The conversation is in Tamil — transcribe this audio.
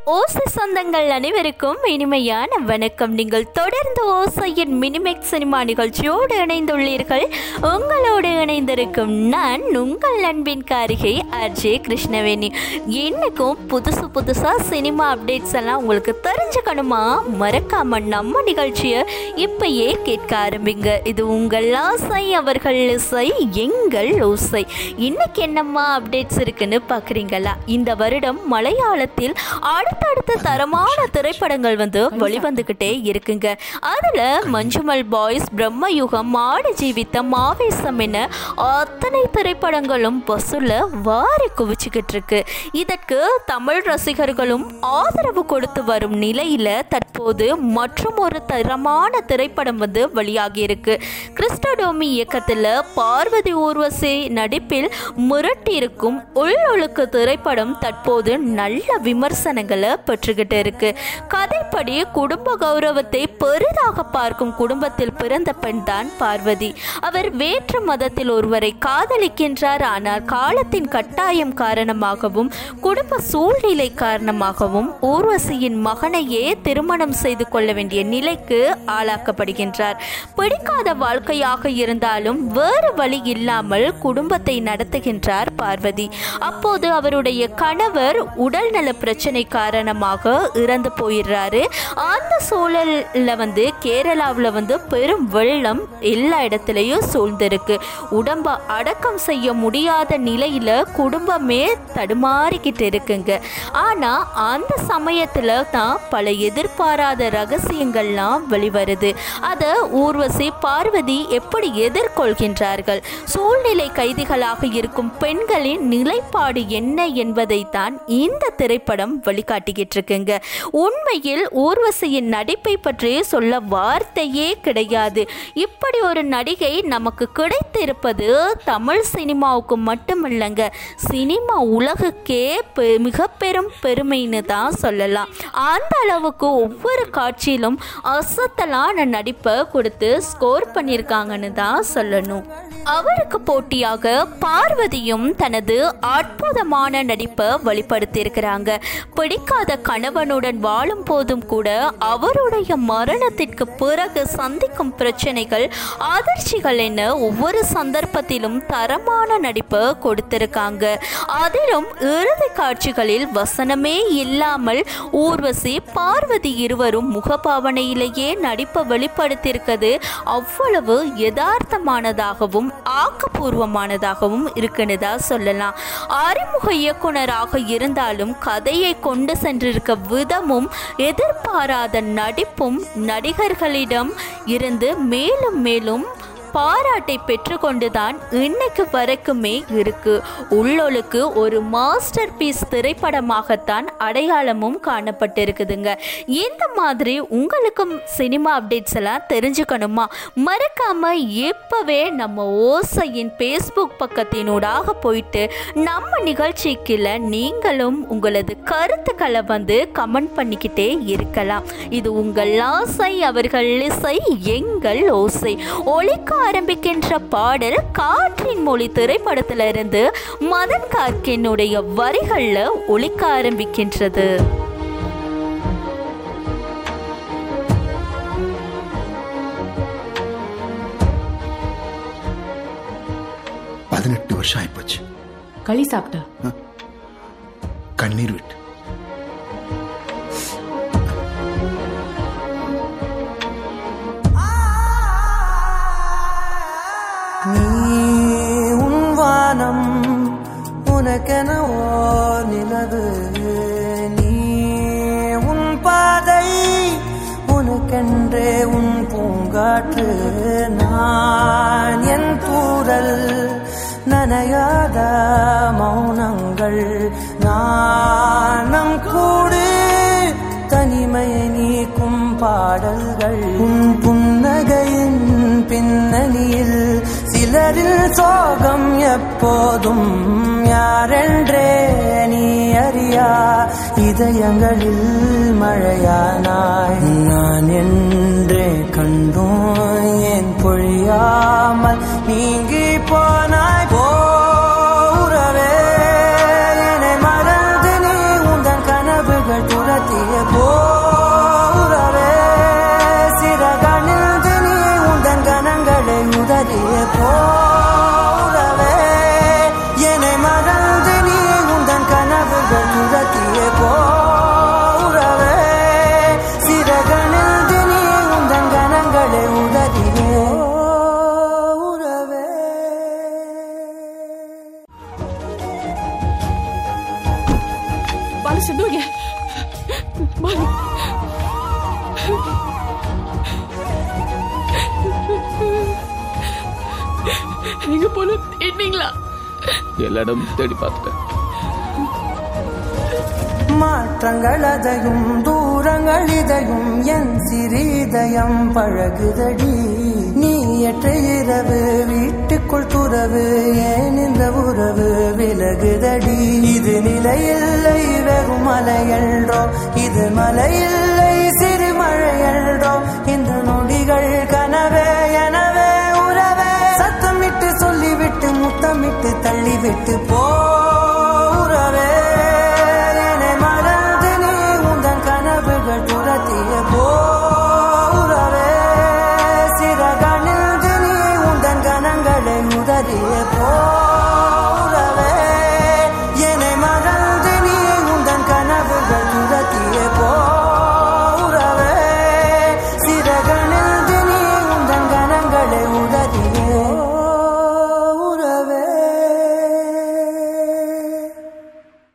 ஓசை சொந்தங்கள் அனைவருக்கும் இனிமையான வணக்கம் நீங்கள் தொடர்ந்து ஓசையின் மினிமெக் சினிமா நிகழ்ச்சியோடு இணைந்துள்ளீர்கள் உங்களோடு இணைந்திருக்கும் நான் உங்கள் அன்பின் காரிகை ஆர்ஜே கிருஷ்ணவேணி இன்னைக்கும் புதுசு புதுசாக சினிமா அப்டேட்ஸ் எல்லாம் உங்களுக்கு தெரிஞ்சுக்கணுமா மறக்காம நம்ம நிகழ்ச்சியை இப்பயே கேட்க ஆரம்பிங்க இது உங்கள் ஆசை அவர்கள் இசை எங்கள் ஓசை இன்னைக்கு என்னம்மா அப்டேட்ஸ் இருக்குன்னு பார்க்குறீங்களா இந்த வருடம் மலையாளத்தில் அடுத்தடுத்த தரமான திரைப்படங்கள் வந்து வெளிவந்துக்கிட்டே இருக்குங்க அதில் மஞ்சுமல் பாய்ஸ் பிரம்மயுகம் ஆடு ஜீவித்தம் ஆவேசம் என அத்தனை திரைப்படங்களும் வசூல வாரி குவிச்சுக்கிட்டு இருக்கு இதற்கு தமிழ் ரசிகர்களும் ஆதரவு கொடுத்து வரும் நிலையில தற்போது மற்றும் ஒரு தரமான திரைப்படம் வந்து வெளியாகி இருக்கு கிறிஸ்டோடோமி இயக்கத்தில் பார்வதி ஊர்வசி நடிப்பில் முரட்டிருக்கும் உள்ளொழுக்கு திரைப்படம் தற்போது நல்ல விமர்சனங்களை பெற்றுக்கிட்டு இருக்கு கதைப்படி குடும்ப கௌரவத்தை பெரிதாக பார்க்கும் குடும்பத்தில் பிறந்த பெண் தான் பார்வதி அவர் வேற்று மதத்தில் ஒருவரை காதலிக்கின்றார் ஆனால் காலத்தின் கட்டாயம் காரணமாகவும் குடும்ப சூழ்நிலை காரணமாகவும் ஊர்வசியின் மகனையே திருமணம் செய்து கொள்ள வேண்டிய நிலைக்கு ஆளாக்கப்படுகின்றார் பிடிக்காத வாழ்க்கையாக இருந்தாலும் வேறு வழி இல்லாமல் குடும்பத்தை நடத்துகின்றார் பார்வதி அப்போது அவருடைய கணவர் உடல்நல பிரச்சனை காரணமாக இறந்து போயிடுறாரு அந்த சூழல்ல வந்து கேரளாவில் வந்து பெரும் வெள்ளம் எல்லா இடத்துலையும் சூழ்ந்திருக்கு உடம்ப அடக்கம் செய்ய முடியாத நிலையில குடும்பமே தடுமாறிக்கிட்டு இருக்குங்க ஆனா அந்த சமயத்துல தான் பல எதிர்பாராத ரகசியங்கள்லாம் வெளிவருது அதை ஊர்வசி பார்வதி எப்படி எதிர்கொள்கின்றார்கள் சூழ்நிலை கைதிகளாக இருக்கும் பெண்களின் நிலைப்பாடு என்ன என்பதை தான் இந்த திரைப்படம் வழிகாட்டிக்கிட்டு இருக்குங்க உண்மையில் ஊர்வசியின் நடிப்பை பற்றி சொல்ல வார்த்தையே கிடையாது இப்படி ஒரு நடிகை நமக்கு கிடைத்திருப்பது தமிழ் சினிமாவுக்கு மட்டுமில்லைங்க சினிமா உலகுக்கே பெ- மிக பெரும் பெருமைன்னு தான் சொல்லலாம் அந்த அளவுக்கு ஒவ்வொரு காட்சியிலும் அசத்தலான நடிப்பை கொடுத்து ஸ்கோர் பண்ணியிருக்காங்கன்னு தான் சொல்லணும் அவருக்கு போட்டியாக பார்வதியும் தனது அற்புதமான நடிப்பை வெளிப்படுத்தியிருக்கிறாங்க பிடிக்காத கணவனுடன் வாழும் போதும் கூட அவருடைய மரணத்திற்கு பிறகு சந்திக்கும் பிரச்சனைகள் அதிர்ச்சிகள் என ஒவ்வொரு சந்தர்ப்பத்திலும் தரமான நடிப்பை கொடுத்திருக்காங்க அதிலும் இறுதி காட்சிகளில் வசனமே இல்லாமல் ஊர்வசி பார்வதி இருவரும் முகபாவனையிலேயே நடிப்பை வெளிப்படுத்தியிருக்கிறது அவ்வளவு யதார்த்தமானதாகவும் ஆக்கப்பூர்வமானதாகவும் இருக்குன்னு தான் சொல்லலாம் அறிமுக இயக்குனராக இருந்தாலும் கதையை கொண்டு சென்றிருக்க விதமும் எதிர்பாராத நடிப்பும் நடிகர்களிடம் இருந்து மேலும் மேலும் பாராட்டை பெற்றுக்கொண்டுதான் இன்னைக்கு வரைக்குமே இருக்கு உள்ளொழுக்கு ஒரு மாஸ்டர் பீஸ் திரைப்படமாகத்தான் அடையாளமும் காணப்பட்டிருக்குதுங்க இந்த மாதிரி உங்களுக்கும் சினிமா அப்டேட்ஸ் எல்லாம் தெரிஞ்சுக்கணுமா மறக்காம இப்பவே நம்ம ஓசையின் ஃபேஸ்புக் பக்கத்தினூடாக போயிட்டு நம்ம நிகழ்ச்சிக்குள்ள நீங்களும் உங்களது கருத்துக்களை வந்து கமெண்ட் பண்ணிக்கிட்டே இருக்கலாம் இது உங்கள் ஆசை அவர்கள் இசை எங்கள் ஓசை ஒலிக்க ஆரம்பிக்கின்ற பாடல் காற்றின் மொழி திரைப்படத்திலிருந்து மதன் கார்கினுடைய வரிகள்ல ஒலிக்க ஆரம்பிக்கின்றது பதினெட்டு வருஷம் ஆயிப்போச்சு களி சாப்பிட்ட கண்ணீர் விட்டு நீ உன் வானம் உனக்கென ஓர் நிலவு நீ உன் பாதை உனக்கென்றே உன் பூங்காற்று நான் என் தூரல் நனையாத மௌனங்கள் நாணம் கூடு தனிமையை நீக்கும் பாடல்கள் உன் புன்னகையின் பின்னணியில் சிலரில் சோகம் எப்போதும் யாரென்றே நீ அறியா இதயங்களில் மழையானாய் நான் என்றே கண்டோம் ஏன் பொழியாமல் நீங்கி போனாய் போறவே என்னை மறந்து நீ உந்தன் கனவுகள் துரத்த பாலு சிந்துவங்க பாலு எங்க போல தேடினீங்களா எல்லா இடமும் தேடி பார்த்துட்டேன் மாற்றங்கள் அதையும் தூரங்கள் இதையும் என் சிறிதயம் பழகுதடி நீ எற்ற இரவு வீட்டுக்குள் துறவு ஏன் இந்த உறவு விலகுதடி இது நிலையில்லை வெறும் மலையல்றோ இது மலையில்லை சிறு மழையல்றோ இந்த நொடிகள் கனவே எனவே உறவே சத்தமிட்டு சொல்லிவிட்டு முத்தமிட்டு தள்ளிவிட்டு போ